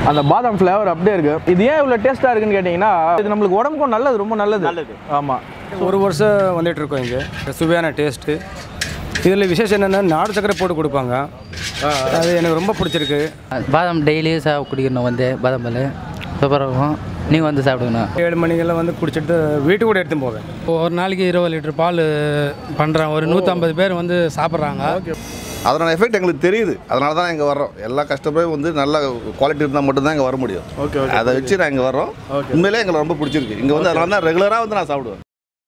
அந்த பாதாம் ஃப்ளேவர் அப்படியே இருக்கு இது ஏன் இவ்வளோ டேஸ்ட்டாக இருக்குன்னு கேட்டிங்கன்னா இது நம்மளுக்கு உடம்புக்கும் நல்லது ரொம்ப நல்லது நல்லது. ஆமாம் ஒரு வருஷம் வந்துட்டு இருக்கோம் இங்கே சுவையான டேஸ்ட்டு இதில் விசேஷம் என்னென்னா நாடு சக்கரை போட்டு கொடுப்பாங்க அது எனக்கு ரொம்ப பிடிச்சிருக்கு பாதாம் டெய்லி சா குடிக்கணும் வந்து பாதாம் பால் சூப்பராக இருக்கும் நீங்கள் வந்து சாப்பிடுங்கண்ணா ஏழு மணிக்கெல்லாம் வந்து குடிச்சிட்டு வீட்டு கூட எடுத்துன்னு போவேன் இப்போ ஒரு நாளைக்கு இருபது லிட்டர் பால் பண்ணுறாங்க ஒரு நூற்றம்பது பேர் வந்து சாப்பிட்றாங்க அதனோட எஃபெக்ட் எங்களுக்கு தெரியுது அதனால தான் இங்கே வர்றோம் எல்லா கஸ்டமரும் வந்து நல்ல குவாலிட்டி இருந்தால் மட்டும்தான் இங்கே வர முடியும் ஓகே ஓகே அதை வச்சு நான் இங்கே வர்றோம் உண்மையிலே எங்களுக்கு ரொம்ப பிடிச்சிருக்கு இங்கே வந்து அதனால தான் ரெகுலராக வந்து நான் சாப்பிடுவேன்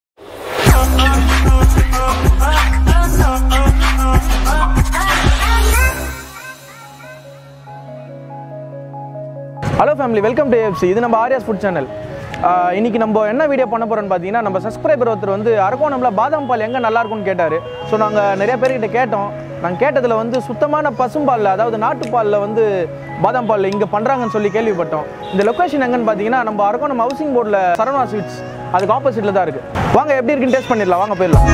hello family welcome to AFC இது நம்ம ஆரியாஸ் ஃபுட் சேனல் இன்னைக்கு நம்ம என்ன வீடியோ பண்ண போறோம்னு பார்த்தீங்கன்னா நம்ம சப்ஸ்கிரைபர் ஒருத்தர் வந்து அரக்கோணம்ல பாதாம் பால் எங்கே நல்லா இருக்கும்னு கேட்டார் ஸோ நாங்கள் நிறைய பேர்கிட்ட கேட்டோம் நாங்கள் கேட்டதில் வந்து சுத்தமான பசும்பாலில் அதாவது நாட்டுப்பாலில் வந்து பாதாம் பால் இங்கே பண்ணுறாங்கன்னு சொல்லி கேள்விப்பட்டோம் இந்த லொக்கேஷன் எங்கன்னு பார்த்தீங்கன்னா நம்ம அரக்கோணம் ஹவுசிங் போர்டில் சரவணா ஸ்வீட்ஸ் அதுக்கு ஆப்போசிட்டில் தான் இருக்குது வாங்க எப்படி இருக்குன்னு டேஸ்ட் பண்ணிடலாம் வாங்க போயிடலாம்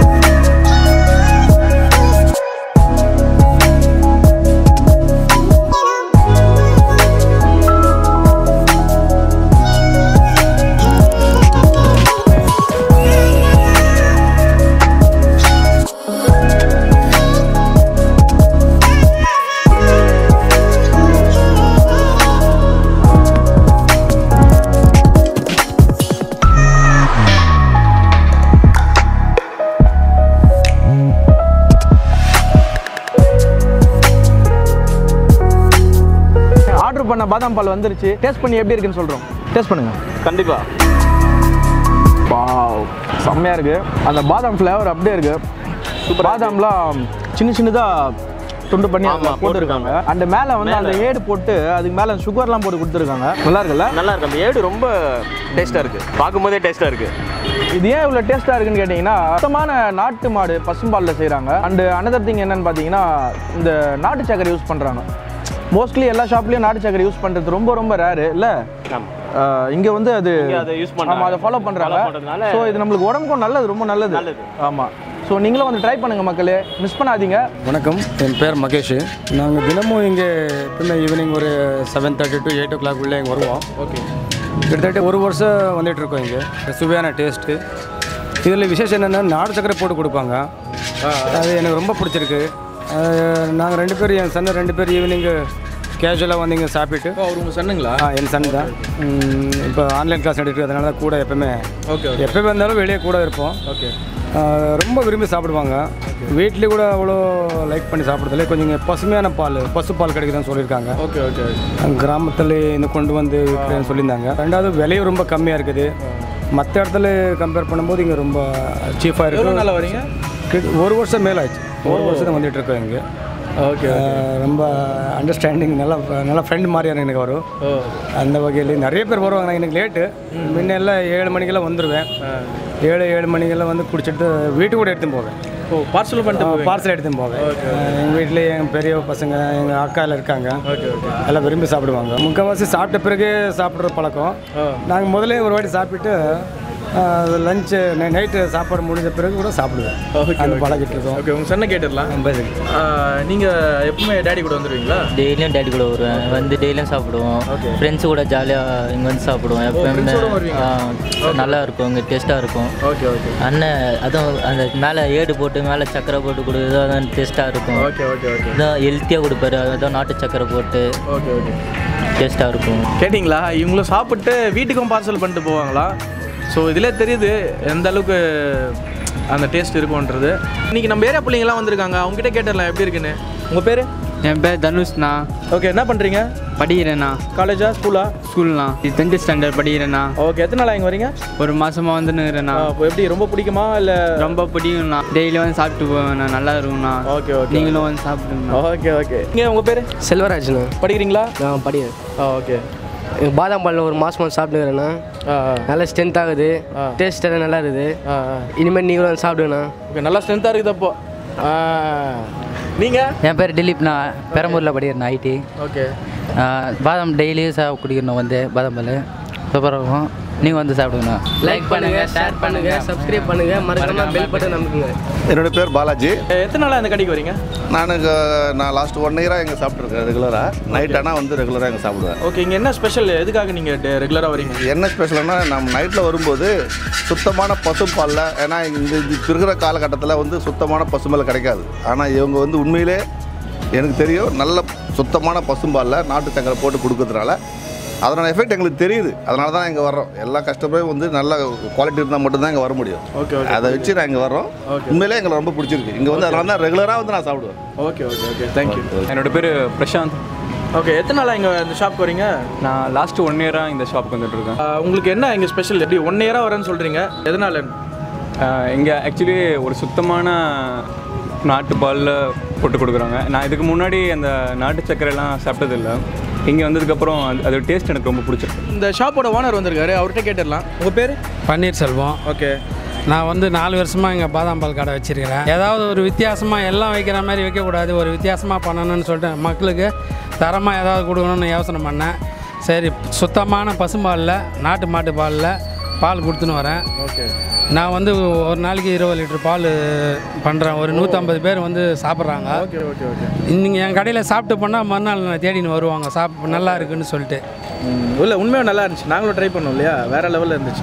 ஆர்டர் பண்ண பாதாம் பால் வந்துருச்சு டேஸ்ட் பண்ணி எப்படி இருக்குன்னு சொல்கிறோம் டேஸ்ட் பண்ணுங்க கண்டிப்பாக வாவ் செம்மையாக இருக்கு அந்த பாதாம் ஃப்ளேவர் அப்படியே இருக்கு பாதாம்லாம் சின்ன சின்னதாக துண்டு பண்ணி ஆமா, அதில் போட்டுருக்காங்க அந்த மேலே வந்து அந்த ஏடு போட்டு அதுக்கு மேலே சுகர்லாம் போட்டு கொடுத்துருக்காங்க நல்லா இருக்குல்ல நல்லா இருக்கு அந்த ஏடு ரொம்ப டேஸ்ட்டாக இருக்குது பார்க்கும்போதே டேஸ்ட்டாக இருக்குது இது ஏன் இவ்வளோ டேஸ்ட்டாக இருக்குன்னு கேட்டிங்கன்னா சுத்தமான நாட்டு மாடு பசும்பாலில் செய்கிறாங்க அண்டு அனதர் திங் என்னன்னு பார்த்தீங்கன்னா இந்த நாட்டு சக்கரை யூஸ் பண்ணுறாங்க மோஸ்ட்லி எல்லா ஷாப்லேயும் நாட்டு சக்கரை யூஸ் பண்ணுறது ரொம்ப ரொம்ப ரேரு இல்லை ஆமாம் இங்கே வந்து அது இங்க அதை use பண்றாங்க. ஆமாம் அதை ஃபாலோ பண்ணுறாங்க Follow பண்றதுனால- ஸோ இது நம்மளுக்கு உடம்புக்கும் நல்லது ரொம்ப நல்லது நல்லது. ஆமாம் ஸோ நீங்களும் வந்து ட்ரை பண்ணுங்க மக்களே மிஸ் பண்ணாதீங்க வணக்கம் என் பேர் மகேஷ் நாங்கள் தினமும் இங்கே எப்பவுமே ஈவினிங் ஒரு seven thirty to eight o'clock உள்ளே இங்கே வருவோம் ஓகே கிட்டத்தட்ட ஒரு வருஷம் வந்துட்டு இருக்கோம் இங்கே சுவையான டேஸ்ட்டு இதில் விசேஷம் என்னென்னா நாடு சக்கரை போட்டு கொடுப்பாங்க அது எனக்கு ரொம்ப பிடிச்சிருக்கு நாங்கள் ரெண்டு பேர் என் சன்னு ரெண்டு பேர் ஈவினிங்கு கேஷுவலாக வந்து இங்கே சாப்பிட்டு அவர் உங்கள் சொன்னீங்களா ஆ என் சன் தான் இப்போ ஆன்லைன் கிளாஸ் எடுத்து அதனால தான் கூட எப்பவுமே ஓகே எப்போ வந்தாலும் வெளியே கூட இருப்போம் ஓகே ஆ, ரொம்ப விரும்பி சாப்பிடுவாங்க வீட்லேயே கூட அவ்வளோ லைக் பண்ணி சாப்பிட்றதில்ல கொஞ்சம் இங்கே பசுமையான பால் பசு பால் கிடைக்குதுன்னு சொல்லியிருக்காங்க ஓகே ஓகே கிராமத்தில் இந்த கொண்டு வந்து விற்கிறேன்னு சொல்லியிருந்தாங்க ரெண்டாவது விலையும் ரொம்ப கம்மியாக இருக்குது மற்ற இடத்துல கம்பேர் பண்ணும்போது இங்கே ரொம்ப சீப்பாக எவ்வளோ இருக்குது நாள் வரீங்க கிட்ட- ஒரு வருஷம் மேலே ஆச்சு ஒரு வருஷம் வந்துட்டு இருக்கோம் இங்கே ஓகே ரொம்ப அண்டர்ஸ்டாண்டிங் நல்லா நல்லா ஃப்ரெண்ட் மாதிரியான எனக்கு வரும் ஓ அந்த வகையில் நிறைய பேர் வருவாங்க நான் எனக்கு லேட்டு முன்னெல்லாம் ஏழு மணிக்கெல்லாம் வந்துடுவேன் ஏழு ஏழு மணிக்கெல்லாம் வந்து குடிச்சிட்டு வீட்டுக்கு கூட எடுத்துன்னு போவேன் ஓ பார்சல் பண்ணிட்டு பார்சல் எடுத்துன்னு போவேன் எங்கள் வீட்டில் எங்கள் பெரிய பசங்க எங்கள் அக்கா எல்லாம் இருக்காங்க ஓகே ஓகே எல்லாம் விரும்பி சாப்பிடுவாங்க முக்கால்வாசி சாப்பிட்ட பிறகு சாப்பிட்ற பழக்கம் நாங்கள் முதல்ல ஒரு வாட்டி சாப்பிட்டு லஞ்சு நைட்டு சாப்பாடு முடிஞ்ச பிறகு கூட சாப்பிடுவேன் Okay, அந்த பழகிட்டு இருக்கோம் ஓகே உங்கள் சொன்ன கேட்டுடலாம் பேருக்கு நீங்கள் எப்பவுமே டேடி கூட வந்துடுவீங்களா டெய்லியும் டேடி கூட வருவேன் வந்து டெய்லியும் சாப்பிடுவோம் ஃப்ரெண்ட்ஸ் கூட ஜாலியாக இங்கே வந்து சாப்பிடுவோம் எப்பவுமே ஆ, நல்லா இருக்கும் இங்கே டேஸ்ட்டாக இருக்கும் ஓகே ஓகே அண்ணன் அதுவும் அந்த மேலே ஏடு போட்டு மேலே சக்கரை போட்டு கொடுக்குறது அதான் டேஸ்ட்டாக இருக்கும் ஓகே ஓகே ஓகே இதான் ஹெல்த்தியாக கொடுப்பாரு அதான் நாட்டு சக்கரை போட்டு ஓகே ஓகே டேஸ்ட்டாக இருக்கும் கேட்டிங்களா இவங்களும் சாப்பிட்டு வீட்டுக்கும் பார்சல் பண்ணிட்டு போவாங்களா ஸோ இதிலே தெரியுது எந்த அளவுக்கு அந்த டேஸ்ட் இருக்கும்ன்றது இன்னைக்கு நம்ம ஏரியா பிள்ளைங்கலாம் வந்திருக்காங்க அவங்ககிட்ட கேட்டுடலாம் எப்படி இருக்குன்னு உங்கள் பேர் என் பேர் தனுஷ்ண்ணா ஓகே என்ன பண்ணுறீங்க படிக்கிறேண்ணா காலேஜா ஸ்கூலா ஸ்கூல்ண்ணா இது டென்த்து ஸ்டாண்டர்ட் படிக்கிறேண்ணா ஓகே எத்தனை நாள் இங்கே வரீங்க ஒரு மாசமா வந்துன்னுக்கிறேண்ணா இப்போ எப்படி ரொம்ப பிடிக்குமா இல்லை ரொம்ப பிடிக்கும்ண்ணா டெய்லி வந்து சாப்பிட்டு போவேண்ணா நல்லா இருக்கும்ண்ணா ஓகே ஓகே நீங்களும் வந்து சாப்பிடுங்கண்ணா ஓகே ஓகே இங்கே உங்கள் பேர் செல்வராஜ்ண்ணா படிக்கிறீங்களா நான் படிக்கிறேன் ஆ ஓகே எனக்கு பாதாம் பாலில் ஒரு மாதம் வந்து சாப்பிட்டுக்கிறேண்ணா ஆ ஆ நல்லா ஸ்ட்ரென்த் ஆகுது டேஸ்ட் எல்லாம் நல்லா இருக்குது ஆ ஆ இனிமேல் நீங்களும் வந்து சாப்பிடுங்கண்ணா ஓகே நல்லா ஸ்ட்ரென்த்தாக இருக்குது அப்போ ஆ நீங்கள் என் பேர் திலீப் நான் பெரம்பூரில் படிக்கிறேன் ஐடி ஓகே பாதாம் டெய்லி சா குடிக்கணும் வந்து பாதாம் பால் சூப்பராக இருக்கும் நீங்கள் வந்து சாப்பிடுங்கண்ணா லைக் பண்ணுங்க ஷேர் பண்ணுங்க சப்ஸ்கிரைப் பண்ணுங்க மறக்காம பெல் பட்டன் அமுக்குங்க என்னோட பேர் பாலாஜி எத்தனை நாளாக இந்த கடைக்கு வரீங்க நான் இங்க- நான் லாஸ்ட் ஒன் இயராக இங்கே சாப்பிட்ருக்கேன் ரெகுலராக நைட் ஆனால் வந்து ரெகுலராக இங்கே சாப்பிடுவேன் ஓகே இங்கே என்ன ஸ்பெஷல் எதுக்காக நீங்கள் ரெகுலராக வரீங்க என்ன ஸ்பெஷல்னா நம்ம நைட்டில் வரும்போது சுத்தமான பசும்பாலில் ஏன்னா இந்த இப்போ இருக்கிற காலகட்டத்தில் வந்து சுத்தமான பசும்பால் கிடைக்காது ஆனால் இவங்க வந்து உண்மையிலே எனக்கு தெரியும் நல்ல சுத்தமான பசும்பாலில் நாட்டு சக்கரை போட்டு கொடுக்கறதுனால அதனோட எஃபெக்ட் எங்களுக்கு தெரியுது அதனால தான் இங்கே வர்றோம் எல்லா கஸ்டமரும் வந்து நல்ல குவாலிட்டி இருந்தால் மட்டும்தான் இங்கே வர முடியும் ஓகே ஓகே அதை வச்சு நான் இங்கே வர்றோம் உண்மையிலே எங்களுக்கு ரொம்ப பிடிச்சிருக்கு இங்கே வந்து அதனால தான் ரெகுலராக வந்து நான் சாப்பிடுவேன் ஓகே ஓகே ஓகே தேங்க்யூ என்னோட பேர் பிரசாந்த் ஓகே எத்தனை நாளாக இங்கே இந்த ஷாப் வரீங்க நான் லாஸ்ட் ஒன் இயராக இந்த ஷாப்புக்கு வந்துட்டு இருக்கேன் ஆஹ் உங்களுக்கு என்ன இங்கே ஸ்பெஷல் எப்படி ஒன் இயராக வரேன்னு சொல்கிறீங்க எதனால இங்கே ஆக்சுவலி ஒரு சுத்தமான நாட்டு பாலில் போட்டு கொடுக்குறாங்க நான் இதுக்கு முன்னாடி அந்த நாட்டு சர்க்கரைலாம் சாப்பிட்டதில்லை இங்கே வந்ததுக்கப்புறம் அது அதோட டேஸ்ட் எனக்கு ரொம்ப பிடிச்சிருக்கு இந்த ஷாப்போட ஓனர் வந்திருக்காரு அவர்கிட்ட கேட்டுடலாம் உங்கள் பேர் பன்னீர்செல்வம் ஓகே நான் வந்து நாலு வருஷமாக இங்கே பாதாம் பால் கடை வச்சிருக்கிறேன் ஏதாவது ஒரு வித்தியாசமாக எல்லாம் வைக்கிற மாதிரி வைக்கக்கூடாது ஒரு வித்தியாசமாக பண்ணணும்னு சொல்லிட்டு மக்களுக்கு தரமாக ஏதாவது கொடுக்கணும்னு யோசனை பண்ணேன் சரி சுத்தமான பசும்பாலில் நாட்டு மாட்டு பாலில் பால் கொடுத்துன்னு வரேன் ஓகே நான் வந்து ஒரு நாளைக்கு இருபது லிட்டர் பால் பண்ணுறேன் ஒரு நூற்றம்பது பேர் வந்து சாப்பிட்றாங்க ஓகே ஓகே ஓகே நீங்கள் என் கடையில் சாப்பிட்டு போனால் மறுநாள் நான் தேடின்னு வருவாங்க சாப் நல்லா இருக்குன்னு சொல்லிட்டு இல்லை உண்மையாக நல்லா இருந்துச்சு நாங்களும் ட்ரை பண்ணோம் இல்லையா வேறு லெவலில் இருந்துச்சு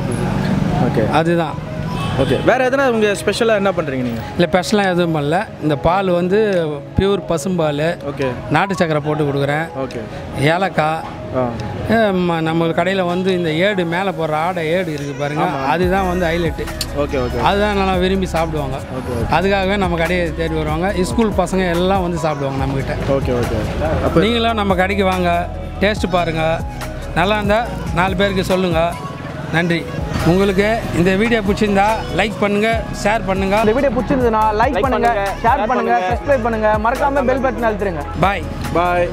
ஓகே அதுதான் ஓகே வேறு எதனா உங்கள் ஸ்பெஷலாக என்ன பண்ணுறீங்க நீங்கள் இல்லை ஸ்பெஷலாக எதுவும் பண்ணல இந்த பால் வந்து பியூர் பசும்பால் ஓகே நாட்டு சக்கரை போட்டு கொடுக்குறேன் ஓகே ஏலக்காய் ஆ அஹ் ம- நம்ம கடையில் வந்து இந்த ஏடு மேலே போடுற ஆடை ஏடு இருக்குது பாருங்க அதுதான் வந்து ஹைலைட்டு ஓகே ஓகே அதுதான் நல்லா விரும்பி சாப்பிடுவாங்க அதுக்காகவே நம்ம கடையை தேடி வருவாங்க ஸ்கூல் பசங்க எல்லாம் வந்து சாப்பிடுவாங்க நம்மக்கிட்ட ஓகே ஓகே அப்போ நீங்களும் நம்ம கடைக்கு வாங்க டேஸ்ட் பாருங்கள் நல்லா இருந்தால் நாலு பேருக்கு சொல்லுங்கள் நன்றி உங்களுக்கு இந்த வீடியோ பிடிச்சிருந்தா லைக் பண்ணுங்கள் ஷேர் பண்ணுங்கள் இந்த வீடியோ பிடிச்சிருந்ததுன்னா லைக் பண்ணுங்க ஷேர் பண்ணுங்க சப்ஸ்கிரைப் பண்ணுங்க மறக்காம பெல் பட்டன் அழுத்துருங்க பாய் பாய்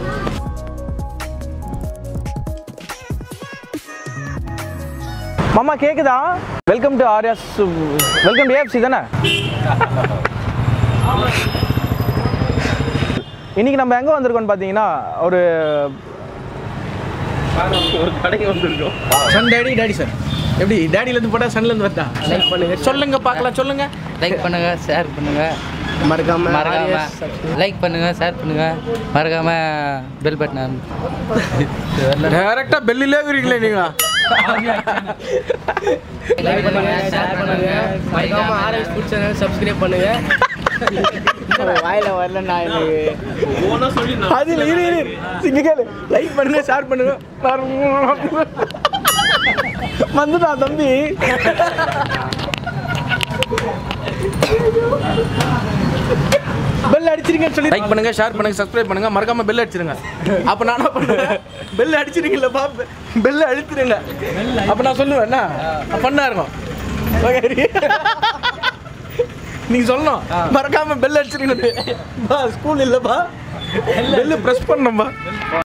மாமா கேக்குதா welcome to Aryas welcome to AFC தானே இன்னைக்கு நம்ம எங்கே வந்திருக்கோம்னு பார்த்தீங்கன்னா ஒரு ஒரு கடைக்கு வந்திருக்கோம் சன் டேடி டேடி சன் எப்படி டேடிலேருந்து போட்டால் சன்லேருந்து வரட்டா லைக் பண்ணுங்க சொல்லுங்க பார்க்கலாம் சொல்லுங்க லைக் பண்ணுங்கள் ஷேர் பண்ணுங்கள் மறக்காம மறக்காம லைக் பண்ணுங்கள் ஷேர் பண்ணுங்கள் மறக்காமல் பெல் பட்டன் டேரெக்டாக பெல்லிலே இருக்கிறீங்களே நீங்கள் லைக் பண்ணுங்க ஷேர் பண்ணுங்க மறக்காம ஆர்எஸ் ஃபுட் சேனல் சப்ஸ்கிரைப் பண்ணுங்க வாயில வரல நான் எனக்கு அதில் இரு இரு இங்க கேளு லைக் பண்ணுங்க ஷேர் பண்ணுங்க வந்துடா தம்பி பெல் அடிச்சிருங்கன்னு சொல்லி லைக் பண்ணுங்க ஷேர் பண்ணுங்க சப்ஸ்கிரைப் பண்ணுங்க மறக்காம பெல் அடிச்சிருங்க அப்ப நான் என்ன பண்ணுவேன் பெல் அடிச்சிருக்கீங்களா பெல் அழுத்திருங்க அப்ப நான் சொல்லுவேன் என்ன பண்ணா இருக்கும் Okay. நீங்க சொல்லணும் மறக்காம பெல் அடிச்சிருங்க பா ஸ்கூல் இல்லப்பா பெல் பிரஸ் பண்ணணும்பா